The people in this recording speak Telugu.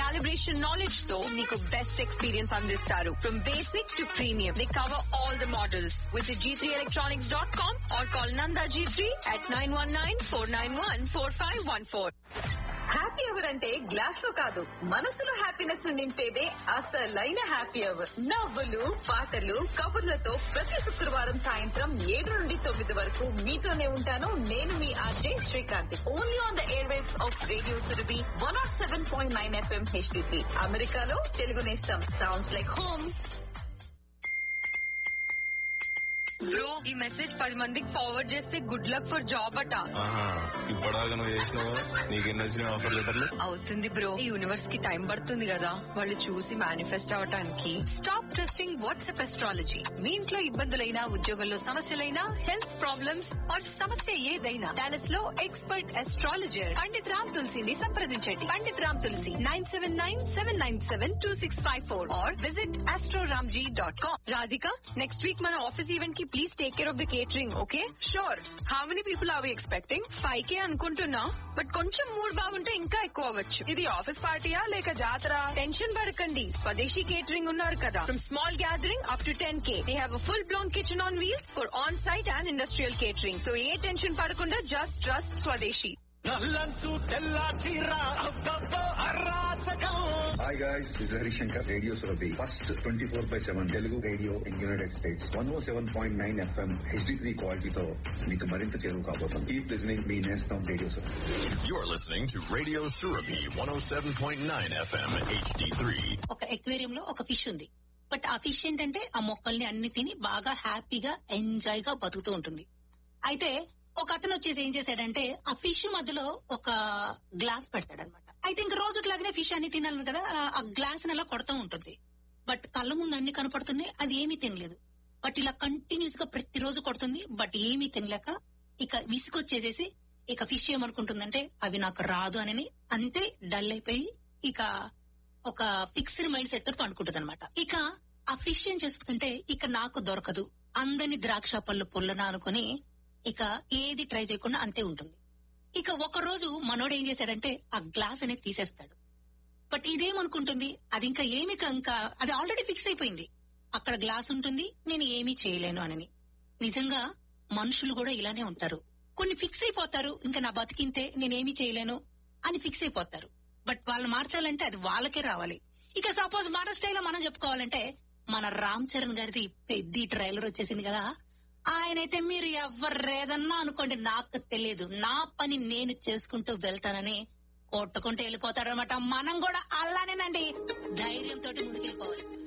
కాలిబ్రేషన్ నాలెడ్జ్ తో మీకు బెస్ట్ ఎక్స్పీరియన్స్ అందిస్తారు from basic to premium they cover all the models visit G three electronics dot com or call Nanda G three at nine one nine four nine one four five one four happy hour అంటే గ్లాస్ లో కాదు మనసులో హ్యాపీనెస్ నింపేదే అసలైన హ్యాపీ అవర్ నవ్వులు పాటలు కబుర్లతో ప్రతి శుక్రవారం సాయంత్రం ఏడు నుండి తొమ్మిది వరకు మీతోనే ఉంటాను నేను మీ RJ Srikanth only on the airwaves of radio Surabhi one nought seven point nine FM HD three అమెరికాలో తెలుగు నేస్తం సౌండ్స్ లైక్ హోమ్ బ్రో ఈ మెసేజ్ పది మందికి ఫార్వర్డ్ చేస్తే గుడ్ లక్ ఫర్ జాబ్ అట ఆహా ఇప్పటిదాకా నువ్వు చేసినావు నీకెన్ని వచ్చినాయి ఆఫర్ లెటర్లు అవుతుంది బ్రో ఈ యూనివర్స్ కి టైం పడుతుంది కదా వాళ్ళు చూసి మేనిఫెస్ట్ అవటానికి స్టాప్ ట్రస్టింగ్ వాట్సాప్ ఎస్ట్రాలజీ మీ ఇంట్లో ఇబ్బందులైనా ఉద్యోగంలో సమస్యలైనా హెల్త్ ప్రాబ్లమ్స్ ఆర్ సమస్య ఏదైనా డాలస్ లో ఎక్స్పర్ట్ ఎస్ట్రాలజర్ పండిత్ రామ్ తులసిని సంప్రదించండి Pandit Ram Tulsi nine seven nine seven nine seven two six five four or visit Astroramji dot com Radhika next week మన ఆఫీస్ ఈవెంట్ కి please take care of the catering okay sure how many people are we expecting five K అనుకుంటున్నా బట్ కొంచెం మూడ్ బాగుంటే ఇంకా ఎక్కువ అవ్వచ్చు ఇది ఆఫీస్ పార్టీయా లేక జాతర టెన్షన్ పడకండి స్వదేశీ కేటరింగ్ ఉన్నారు కదా from small gathering up to ten K they have full blown kitchen on wheels for on site and industrial catering so ఏ టెన్షన్ పడకుండా జస్ట్ ట్రస్ట్ స్వదేశీ నల్లంచు తెల్ల చీర అబ్బబ్బో అరాచకం hi guys this Harishankar radio Surabhi first twenty four by seven Telugu radio in United States one O seven point nine FM HD three క్వాలిటీతో మీకు మరింత చేరువు కాబోతాం కీప్ లిజనింగ్ మీ నేస్తాం radio Surabhi You're listening to Radio Surabhi 107.9 FM HD3. ఒక ఎక్వేరియం లో ఒక ఫిష్ ఉంది బట్ ఆ ఫిష్ ఏంటంటే ఆ మొక్కల్ని అన్ని తిని బాగా హ్యాపీగా ఎంజాయ్ గా బతుకుతూ ఉంటుంది అయితే ఒక అతను వచ్చేసి ఏం చేశాడంటే ఆ ఫిష్ మధ్యలో ఒక గ్లాస్ పెడతాడనమాట అయితే ఇంక రోజుట్లాగానే ఫిష్ అన్ని తినాలి కదా ఆ- ఆ గ్లాస్ అలా కొడతా ఉంటుంది బట్ కళ్ళ ముందు అన్ని కనపడుతున్నాయి అది ఏమీ తినలేదు బట్ ఇలా కంటిన్యూస్ గా ప్రతిరోజు కొడుతుంది బట్ ఏమీ తినలేక ఇక విసుకొచ్చేసేసి ఇక ఫిష్ ఏమనుకుంటుందంటే అవి నాకు రాదు అని అంతే డల్ అయిపోయి ఇక ఒక ఫిక్స్డ్ మైండ్ సెట్ తోటి పండుకుంటుంది అనమాట ఇక ఆ ఫిష్ ఏం చేస్తుందంటే ఇక నాకు దొరకదు అందని ద్రాక్ష పళ్ళు పుల్లన అనుకుని ఇక ఏది ట్రై చేయకుండా అంతే ఉంటుంది ఇక ఒక రోజు మనోడు ఏం చేశాడంటే ఆ గ్లాస్ అనేది తీసేస్తాడు బట్ ఇదేమనుకుంటుంది అది ఇంకా ఏమి క- ఇంకా అది ఆల్రెడీ ఫిక్స్ అయిపోయింది అక్కడ గ్లాస్ ఉంటుంది నేను ఏమీ చేయలేను అని నిజంగా మనుషులు కూడా ఇలానే ఉంటారు కొన్ని ఫిక్స్ అయిపోతారు ఇంకా నా బతికింతే నేనేమీ చేయలేను అని ఫిక్స్ అయిపోతారు బట్ వాళ్ళు మార్చాలంటే అది వాళ్ళకే రావాలి ఇక సపోజ్ మన స్టైల్లో మనం చెప్పుకోవాలంటే మన రామ్ చరణ్ గారిది పెద్ద ట్రైలర్ వచ్చేసింది కదా ఆయనైతే మీరు ఎవరేదన్నా అనుకోండి నాకు తెలియదు నా పని నేను చేసుకుంటూ వెళ్తానని కొట్టుకుంటూ వెళ్ళిపోతాడు అనమాట మనం కూడా అలానేనండి ధైర్యంతో ముందుకెళ్ళిపోవాలి